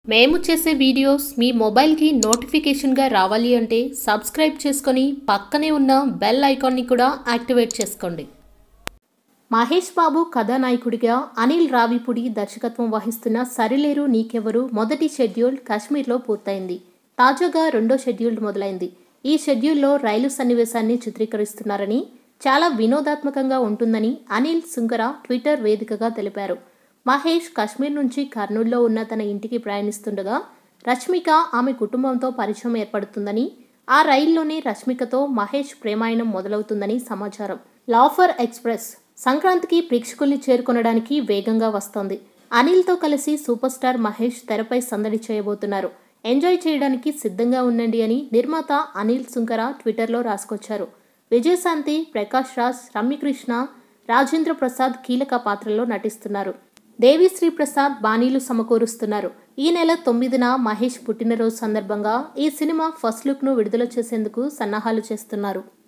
మేము చేసే వీడియోస్ మీ మొబైల్కి నోటిఫికేషన్గా రావాలి అంటే సబ్స్క్రైబ్ చేసుకొని పక్కనే ఉన్న బెల్ ఐకాన్ని కూడా యాక్టివేట్ చేసుకోండి మహేష్ బాబు కథానాయకుడిగా అనిల్ రావిపూడి దర్శకత్వం వహిస్తున్న సరిలేరు నీకెవరు మొదటి షెడ్యూల్ కాశ్మీర్లో పూర్తయింది తాజాగా రెండో షెడ్యూల్ మొదలైంది ఈ షెడ్యూల్లో రైలు సన్నివేశాన్ని చిత్రీకరిస్తున్నారని చాలా వినోదాత్మకంగా ఉంటుందని అనిల్ సుంకర ట్విట్టర్ వేదికగా తెలిపారు మహేష్ కాశ్మీర్ నుంచి కర్నూలులో ఉన్న తన ఇంటికి ప్రయాణిస్తుండగా రష్మిక ఆమె కుటుంబంతో పరిచయం ఏర్పడుతుందని ఆ రైల్లోనే రష్మికతో మహేష్ ప్రేమాయణం మొదలవుతుందని సమాచారం లాఫర్ ఎక్స్ప్రెస్ సంక్రాంతికి ప్రేక్షకుల్ని చేరుకొనడానికి వేగంగా వస్తోంది అనిల్తో కలిసి సూపర్ స్టార్ మహేష్ తెరపై సందడి చేయబోతున్నారు ఎంజాయ్ చేయడానికి సిద్ధంగా ఉండండి అని నిర్మాత అనిల్ సుంకర ట్విట్టర్లో రాసుకొచ్చారు విజయశాంతి ప్రకాష్ రాజ్ రమ్యకృష్ణ రాజేంద్ర ప్రసాద్ కీలక పాత్రల్లో నటిస్తున్నారు దేవిశ్రీ ప్రసాద్ బాణీలు సమకూరుస్తున్నారు ఈ నెల తొమ్మిదిన మహేష్ పుట్టినరోజు సందర్భంగా ఈ సినిమా ఫస్ట్ లుక్ను విడుదల చేసేందుకు సన్నాహాలు చేస్తున్నారు